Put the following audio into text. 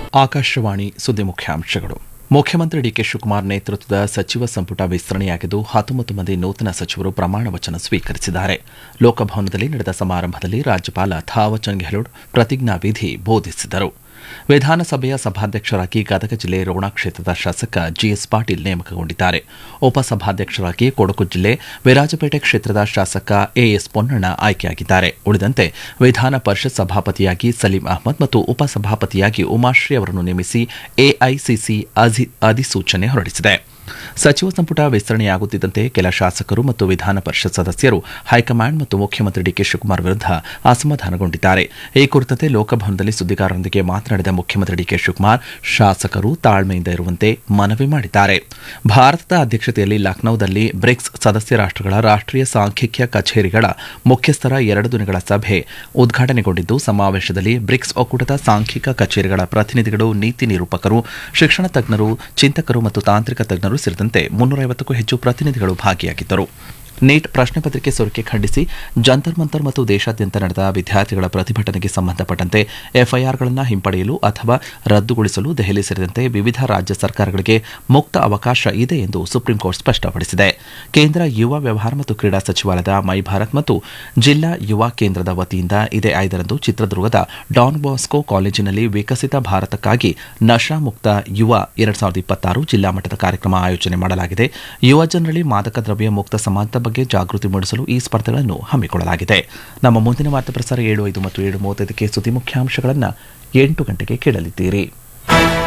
ಆಕಾಶವಾಣಿ ಸುದ್ದಿ ಮುಖ್ಯಾಂಶಗಳು ಮುಖ್ಯಮಂತ್ರಿ ಡಿಕೆ ಶಿವಕುಮಾರ್ ನೇತೃತ್ವದ ಸಚಿವ ಸಂಪುಟ ವಿಸ್ತರಣೆಯಾಗಿದ್ದು ಹತ್ತೊಂಬತ್ತು ಮಂದಿ ನೂತನ ಸಚಿವರು ಪ್ರಮಾಣ ವಚನ ಸ್ವೀಕರಿಸಿದ್ದಾರೆ ಲೋಕಭವನದಲ್ಲಿ ನಡೆದ ಸಮಾರಂಭದಲ್ಲಿ ರಾಜ್ಯಪಾಲ ಥಾವರ್ಚಂದ್ ಗೆಹ್ಲೋಟ್ ಪ್ರತಿಜ್ಞಾ ವಿಧಿ ಬೋಧಿಸಿದರು ವಿಧಾನಸಭೆಯ ಸಭಾಧ್ಯಕ್ಷರಾಗಿ ಗದಗ ಜಿಲ್ಲೆ ರೋಣ ಕ್ಷೇತ್ರದ ಶಾಸಕ ಜಿಎಸ್ ಪಾಟೀಲ್ ನೇಮಕಗೊಂಡಿದ್ದಾರೆ ಉಪಸಭಾಧ್ಯಕ್ಷರಾಗಿ ಕೊಡಗು ಜಿಲ್ಲೆ ವಿರಾಜಪೇಟೆ ಕ್ಷೇತ್ರದ ಶಾಸಕ ಎಎಸ್ ಪೊನ್ನಣ್ಣ ಆಯ್ಕೆಯಾಗಿದ್ದಾರೆ ಉಳಿದಂತೆ ವಿಧಾನ ಪರಿಷತ್ ಸಭಾಪತಿಯಾಗಿ ಸಲೀಂ ಅಹಮದ್ ಮತ್ತು ಉಪಸಭಾಪತಿಯಾಗಿ ಉಮಾಶ್ರೀ ಅವರನ್ನು ನೇಮಿಸಿ ಎಐಸಿಸಿ ಅಧಿಸೂಚನೆ ಹೊರಡಿಸಿದೆ ಸಚಿವ ಸಂಪುಟ ವಿಸ್ತರಣೆಯಾಗುತ್ತಿದ್ದಂತೆ ಕೆಲ ಶಾಸಕರು ಮತ್ತು ವಿಧಾನ ಪರಿಷತ್ ಸದಸ್ಯರು ಹೈಕಮಾಂಡ್ ಮತ್ತು ಮುಖ್ಯಮಂತ್ರಿ ಡಿಕೆ ಶಿವಕುಮಾರ್ ವಿರುದ್ಧ ಅಸಮಾಧಾನಗೊಂಡಿದ್ದಾರೆ ಈ ಕುರಿತಂತೆ ಲೋಕಭವನದಲ್ಲಿ ಸುದ್ದಿಗಾರರೊಂದಿಗೆ ಮಾತನಾಡಿದ ಮುಖ್ಯಮಂತ್ರಿ ಡಿಕೆ ಶಿವಕುಮಾರ್ ಶಾಸಕರು ತಾಳ್ಮೆಯಿಂದ ಇರುವಂತೆ ಮನವಿ ಮಾಡಿದ್ದಾರೆ ಭಾರತದ ಅಧ್ಯಕ್ಷತೆಯಲ್ಲಿ ಲಖನೌದಲ್ಲಿ ಬ್ರಿಕ್ಸ್ ಸದಸ್ಯ ರಾಷ್ಟಗಳ ರಾಷ್ಟೀಯ ಸಾಂಖ್ಯಿಕ ಕಚೇರಿಗಳ ಮುಖ್ಯಸ್ಥರ ಎರಡು ದಿನಗಳ ಸಭೆ ಉದ್ಘಾಟನೆಗೊಂಡಿದ್ದು ಸಮಾವೇಶದಲ್ಲಿ ಬ್ರಿಕ್ಸ್ ಒಕ್ಕೂಟದ ಸಾಂಖ್ಯಿಕ ಕಚೇರಿಗಳ ಪ್ರತಿನಿಧಿಗಳು ನೀತಿ ನಿರೂಪಕರು ಶಿಕ್ಷಣ ತಜ್ಞರು ಚಿಂತಕರು ಮತ್ತು ತಾಂತ್ರಿಕ ತಜ್ಞರು ಸೇರಿದಂತೆ ಮುನ್ನೂರೈವತ್ತಕ್ಕೂ ಹೆಚ್ಚು ಪ್ರತಿನಿಧಿಗಳು ಭಾಗಿಯಾಗಿದ್ದರು ನೀಟ್ ಪ್ರಶ್ನೆ ಪತ್ರಿಕೆ ಸೋರಿಕೆ ಖಂಡಿಸಿ ಜಂತರ್ ಮಂತರ್ ಮತ್ತು ದೇಶಾದ್ಯಂತ ನಡೆದ ವಿದ್ಯಾರ್ಥಿಗಳ ಪ್ರತಿಭಟನೆಗೆ ಸಂಬಂಧಪಟ್ಟಂತೆ ಎಫ್ಐಆರ್ಗಳನ್ನು ಹಿಂಪಡೆಯಲು ಅಥವಾ ರದ್ದುಗೊಳಿಸಲು ದೆಹಲಿ ಸೇರಿದಂತೆ ವಿವಿಧ ರಾಜ್ಯ ಸರ್ಕಾರಗಳಿಗೆ ಮುಕ್ತ ಅವಕಾಶ ಇದೆ ಎಂದು ಸುಪ್ರೀಂಕೋರ್ಟ್ ಸ್ಪಷ್ಟಪಡಿಸಿದೆ ಕೇಂದ್ರ ಯುವ ವ್ಯವಹಾರ ಮತ್ತು ಕ್ರೀಡಾ ಸಚಿವಾಲಯದ ಮೈ ಭಾರತ್ ಮತ್ತು ಜಿಲ್ಲಾ ಯುವ ಕೇಂದ್ರದ ವತಿಯಿಂದ ಇದೇ ಐದರಂದು ಚಿತ್ರದುರ್ಗದ ಡಾನ್ ಬಾಸ್ಕೋ ಕಾಲೇಜಿನಲ್ಲಿ ವಿಕಸಿತ ಭಾರತಕ್ಕಾಗಿ ನಶಾ ಮುಕ್ತ ಯುವ ಎರಡ್ ಸಾವಿರದ ಇಪ್ಪತ್ತಾರು ಜಿಲ್ಲಾ ಮಟ್ಟದ ಕಾರ್ಯಕ್ರಮ ಆಯೋಜನೆ ಮಾಡಲಾಗಿದೆ ಯುವ ಜನರಲ್ಲಿ ಮಾದಕ ದ್ರವ್ಯ ಮುಕ್ತ ಸಮಾಜದ ಬಗ್ಗೆ ಜಾಗೃತಿ ಮೂಡಿಸಲು ಈ ಸ್ಪರ್ಧೆಗಳನ್ನು ಹಮ್ಮಿಕೊಳ್ಳಲಾಗಿದೆ ನಮ್ಮ ಮುಂದಿನ ವಾರ್ತಾ ಪ್ರಸಾರ ಏಳು ಐದು ಮತ್ತು ಏಳು ಮೂವತ್ತೈದಕ್ಕೆ ಸುದ್ದಿ ಮುಖ್ಯಾಂಶಗಳನ್ನು ಎಂಟು ಗಂಟೆಗೆ ಕೇಳಲಿದ್ದೀರಿ